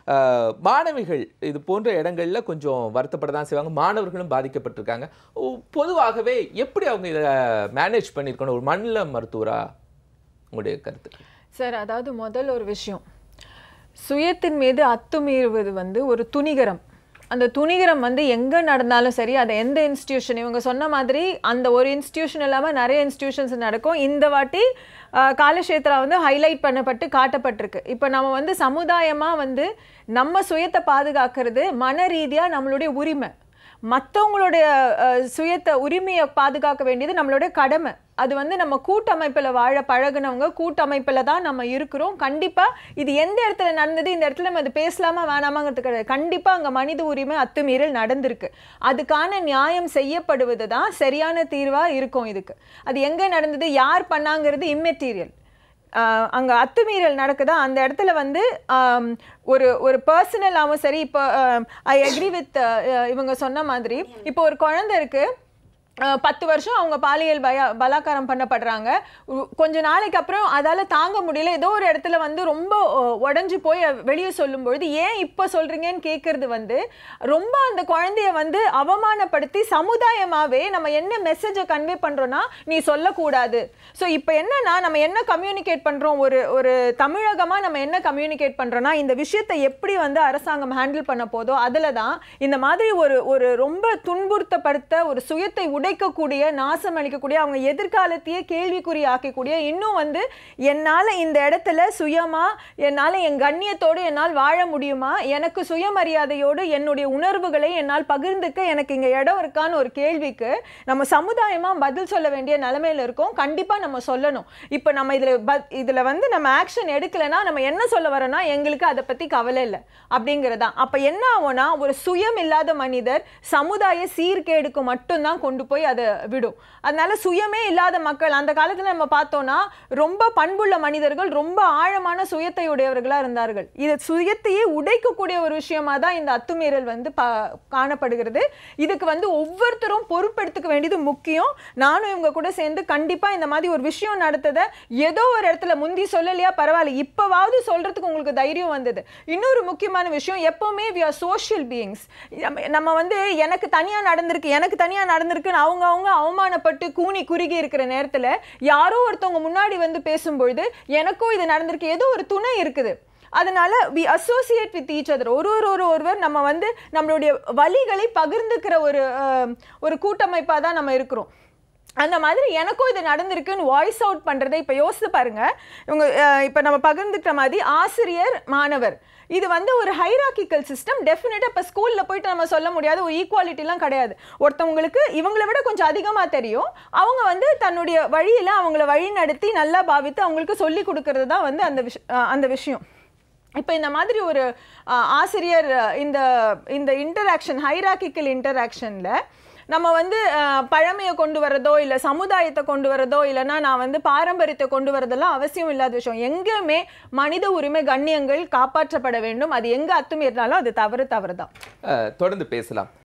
அஹ், மாணவிகள் இது போன்ற இடங்கள்ல கொஞ்சம் வருத்தப்பட தான் செய்வாங்க மாணவர்களும் பாதிக்கப்பட்டிருக்காங்க ஓ, பொதுவாகவே எப்படி அவங்க இதை மேனேஜ் பண்ணியிருக்கணும் ஒரு மண்ணில் மருத்துவரா உங்களுடைய கருத்து சார் அதாவது முதல் ஒரு விஷயம் சுயத்தின் மீது அத்துமீறுவது வந்து ஒரு துணிகரம் அந்த துணிகரம் வந்து எங்கே நடந்தாலும் சரி அதை எந்த இன்ஸ்டிடியூஷன் இவங்க சொன்ன மாதிரி அந்த ஒரு இன்ஸ்டிடியூஷன் இல்லாமல் நிறைய இன்ஸ்டிடியூஷன்ஸ் நடக்கும் இந்த வாட்டி ஆஹ், காலக்ஷேத்ரா வந்து ஹைலைட் பண்ணப்பட்டு காட்டப்பட்டிருக்கு இப்போ நம்ம வந்து சமுதாயமாக வந்து நம்ம சுயத்தை பாதுகாக்கிறது மன ரீதியாக நம்மளுடைய உரிமை மற்றவங்களுடைய சுயத்தை உரிமையை பாதுகாக்க வேண்டியது நம்மளுடைய கடமை அது வந்து நம்ம கூட்டமைப்பில் வாழ பழகுனவங்க கூட்டமைப்பில் தான் நம்ம இருக்கிறோம் கண்டிப்பாக இது எந்த இடத்துல நடந்தது இந்த இடத்துல நம்ம இது பேசலாமா வேணாமாங்கிறது கிடையாது கண்டிப்பாக அங்கே மனித உரிமை அத்துமீறல் நடந்திருக்கு அதுக்கான நியாயம் செய்யப்படுவது தான் சரியான தீர்வாக இருக்கும் இதுக்கு அது எங்கே நடந்தது யார் பண்ணாங்கிறது இம்மெட்டீரியல் அங்கே அத்துமீறல் நடக்குதா அந்த இடத்துல வந்து ஆம், ஒரு ஒரு பர்சனலாகவும் சரி இப்போ ஐ அக்ரி வித் இவங்க சொன்ன மாதிரி இப்போ ஒரு குழந்தை இருக்கு அஹ், பத்து வருஷம் அவங்க பாலியல் பய பலாத்காரம் பண்ணப்படுறாங்க உ- கொஞ்ச நாளைக்கு அப்புறம் அதால தாங்க முடியல ஏதோ ஒரு இடத்துல வந்து ரொம்ப அஹ், உடைஞ்சு போய் வெளியே சொல்லும்பொழுது ஏன் இப்போ சொல்றீங்கன்னு கேட்கறது வந்து ரொம்ப அந்த குழந்தைய வந்து அவமானப்படுத்தி சமுதாயமாவே நம்ம என்ன மெசேஜை கன்வே பண்றோம்னா நீ சொல்லக்கூடாது ஸோ இப்போ என்னன்னா நம்ம என்ன கம்யூனிகேட் பண்றோம் ஒரு ஒரு தமிழகமா நம்ம என்ன கம்யூனிகேட் பண்றோம்னா இந்த விஷயத்தை எப்படி வந்து அரசாங்கம் ஹேண்டில் பண்ண போதோ அதுல தான் இந்த மாதிரி ஒரு ஒரு ரொம்ப துன்புறுத்தப்படுத்த ஒரு சுயத்தை உடைக்கக்கூடிய நாசம் அளிக்கக்கூடிய அவங்க எதிர்காலத்தையே கேள்விக்குறி ஆக்கக்கூடிய இன்னும் வந்து என்னால் இந்த இடத்துல சுயமா என்னால் என் கண்ணியத்தோடு என்னால் வாழ முடியுமா எனக்கு சுயமரியாதையோடு என்னுடைய உணர்வுகளை என்னால் பகிர்ந்துக்க எனக்கு இங்கே இடம் இருக்கான்னு ஒரு கேள்விக்கு நம்ம சமுதாயமாக பதில் சொல்ல வேண்டிய நிலைமையில இருக்கோம் கண்டிப்பாக நம்ம சொல்லணும் இப்போ நம்ம இதில் ப இதில் வந்து நம்ம ஆக்ஷன் எடுக்கலைன்னா நம்ம என்ன சொல்ல வரோம்னா எங்களுக்கு அதை பற்றி கவலை இல்லை அப்படிங்கிறதான் அப்போ என்ன ஆகும்னா ஒரு சுயம் இல்லாத மனிதர் சமுதாய சீர்கேடுக்கு மட்டும்தான் கொண்டு போய் அதை விடும் அதனால சுயமே இல்லாத மக்கள் அந்த காலத்தில் நம்ம பார்த்தோம்னா ரொம்ப பண்புள்ள மனிதர்கள் ரொம்ப ஆழமான சுயத்தை உடையவர்களாக இருந்தார்கள் இது சுயத்தையே உடைக்கக்கூடிய ஒரு விஷயமா தான் இந்த அத்துமீறல் வந்து பா காணப்படுகிறது இதுக்கு வந்து ஒவ்வொருத்தரும் பொறுப்பெடுத்துக்க வேண்டியது முக்கியம் நானும் இவங்க கூட சேர்ந்து கண்டிப்பாக இந்த மாதிரி ஒரு விஷயம் நடத்ததை ஏதோ ஒரு இடத்துல முந்தி சொல்லலையா பரவாயில்ல இப்போவாவது சொல்றதுக்கு உங்களுக்கு தைரியம் வந்தது இன்னொரு முக்கியமான விஷயம் எப்பவுமே வி ஆர் சோஷியல் பீயிங்ஸ் நம்ம வந்து எனக்கு தனியாக நடந்திருக்கு எனக்கு தனியாக நடந்திருக்குன்னு அவங்க அவங்க அவமானப்பட்டு கூனி குறுகி இருக்கிற நேரத்தில் யாரோ ஒருத்தவங்க முன்னாடி வந்து பேசும்பொழுது எனக்கும் இது நடந்திருக்கு ஏதோ ஒரு துணை இருக்குது அதனால we associate with each other ஒரு ஒரு ஒரு ஒருவர் நம்ம வந்து நம்மளுடைய வழிகளை பகிர்ந்துக்கிற ஒரு அஹ், ஒரு கூட்டமைப்பாக தான் நம்ம இருக்கிறோம் அந்த மாதிரி எனக்கும் இது நடந்திருக்குன்னு வாய்ஸ் அவுட் பண்ணுறதை இப்போ யோசித்து பாருங்க இவங்க இப்போ நம்ம பகிர்ந்துக்கிற மாதிரி ஆசிரியர் மாணவர் இது வந்து ஒரு ஹைராக்கிக்கல் சிஸ்டம் டெஃபினட்டாக இப்போ ஸ்கூலில் போயிட்டு நம்ம சொல்ல முடியாத ஒரு ஈக்குவாலிட்டிலாம் கிடையாது ஒருத்தவங்களுக்கு இவங்களை விட கொஞ்சம் அதிகமாக தெரியும் அவங்க வந்து தன்னுடைய வழியில் அவங்கள வழி நடத்தி நல்லா பாவித்து அவங்களுக்கு சொல்லி கொடுக்கறது தான் வந்து அந்த விஷ அஹ் அந்த விஷயம் இப்போ இந்த மாதிரி ஒரு அஹ், ஆசிரியர் அஹ், இந்த இந்த இன்டராக்ஷன் ஹைராக்கிக்கல் இன்டராக்ஷனில் நம்ம வந்து அஹ், பழமையை கொண்டு வரதோ இல்லை சமுதாயத்தை கொண்டு வரதோ இல்லைன்னா நான் வந்து பாரம்பரியத்தை கொண்டு வரதெல்லாம் அவசியம் இல்லாத விஷயம் எங்கேயுமே மனித உரிமை கண்ணியங்கள் காப்பாற்றப்பட வேண்டும் அது எங்கே அத்துமீறினாலும் அது தவறு தவறு தான் அஹ், தொடர்ந்து பேசலாம்